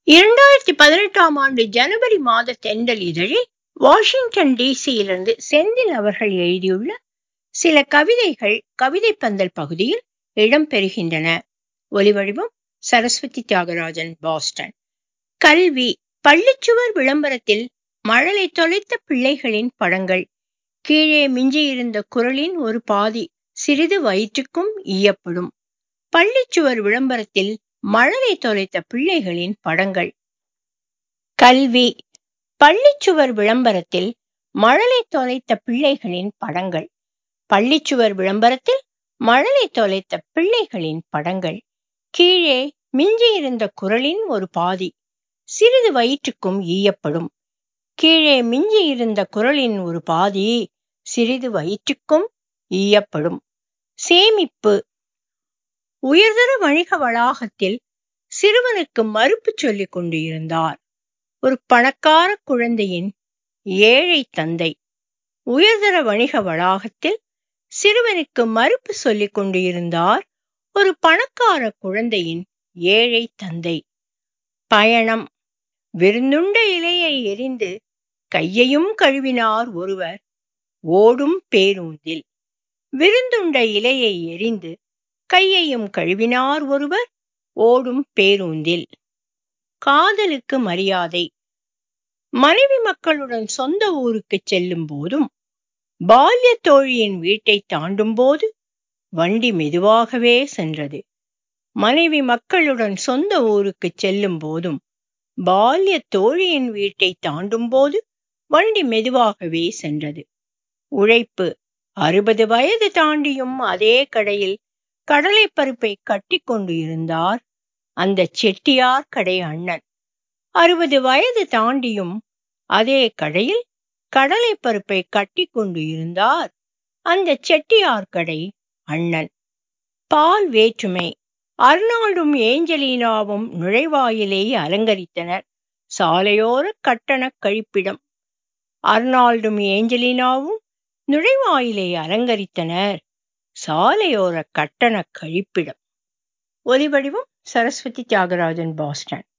இரண்டாயிரத்தி பதினெட்டாம் ஆண்டு ஜனவரி மாத தென்றல் இதழில் வாஷிங்டன் டிசியிலிருந்து செந்தில் அவர்கள் எழுதியுள்ள சில கவிதைகள் கவிதை பந்தல் பகுதியில் இடம்பெறுகின்றன ஒலிவடிவம் சரஸ்வதி தியாகராஜன் பாஸ்டன் கல்வி பள்ளிச்சுவர் விளம்பரத்தில் மழலை தொலைத்த பிள்ளைகளின் படங்கள் கீழே மிஞ்சியிருந்த குரலின் ஒரு பாதி சிறிது வயிற்றுக்கும் ஈயப்படும் பள்ளிச்சுவர் விளம்பரத்தில் மழலை தொலைத்த பிள்ளைகளின் படங்கள் கல்வி பள்ளிச்சுவர் விளம்பரத்தில் மழலை தொலைத்த பிள்ளைகளின் படங்கள் பள்ளிச்சுவர் விளம்பரத்தில் மழலை தொலைத்த பிள்ளைகளின் படங்கள் கீழே மிஞ்சியிருந்த குரலின் ஒரு பாதி சிறிது வயிற்றுக்கும் ஈயப்படும் கீழே மிஞ்சியிருந்த குரலின் ஒரு பாதி சிறிது வயிற்றுக்கும் ஈயப்படும் சேமிப்பு உயர்தர வணிக வளாகத்தில் சிறுவனுக்கு மறுப்பு சொல்லிக் கொண்டு இருந்தார் ஒரு பணக்கார குழந்தையின் ஏழை தந்தை உயர்தர வணிக வளாகத்தில் சிறுவனுக்கு மறுப்பு சொல்லிக் கொண்டு இருந்தார் ஒரு பணக்கார குழந்தையின் ஏழை தந்தை பயணம் விருந்துண்ட இலையை எரிந்து கையையும் கழுவினார் ஒருவர் ஓடும் பேருந்தில் விருந்துண்ட இலையை எரிந்து கையையும் கழுவினார் ஒருவர் ஓடும் பேருந்தில் காதலுக்கு மரியாதை மனைவி மக்களுடன் சொந்த ஊருக்கு செல்லும் போதும் பால்ய தோழியின் வீட்டை தாண்டும் போது வண்டி மெதுவாகவே சென்றது மனைவி மக்களுடன் சொந்த ஊருக்கு செல்லும் போதும் பால்ய தோழியின் வீட்டை தாண்டும் போது வண்டி மெதுவாகவே சென்றது உழைப்பு அறுபது வயது தாண்டியும் அதே கடையில் கடலை பருப்பை கட்டி கொண்டு இருந்தார் அந்த செட்டியார் கடை அண்ணன் அறுபது வயது தாண்டியும் அதே கடையில் கடலை பருப்பை கட்டி கொண்டு இருந்தார் அந்த செட்டியார் கடை அண்ணன் பால் வேற்றுமை அர்னால்டும் ஏஞ்சலீனாவும் நுழைவாயிலை அலங்கரித்தனர் சாலையோர கட்டண கழிப்பிடம் அர்னால்டும் ஏஞ்சலினாவும் நுழைவாயிலை அலங்கரித்தனர் சாலையோர கட்டண கழிப்பிடம் ஒலிவடிவம் சரஸ்வதி தியாகராஜன் பாஸ்டன்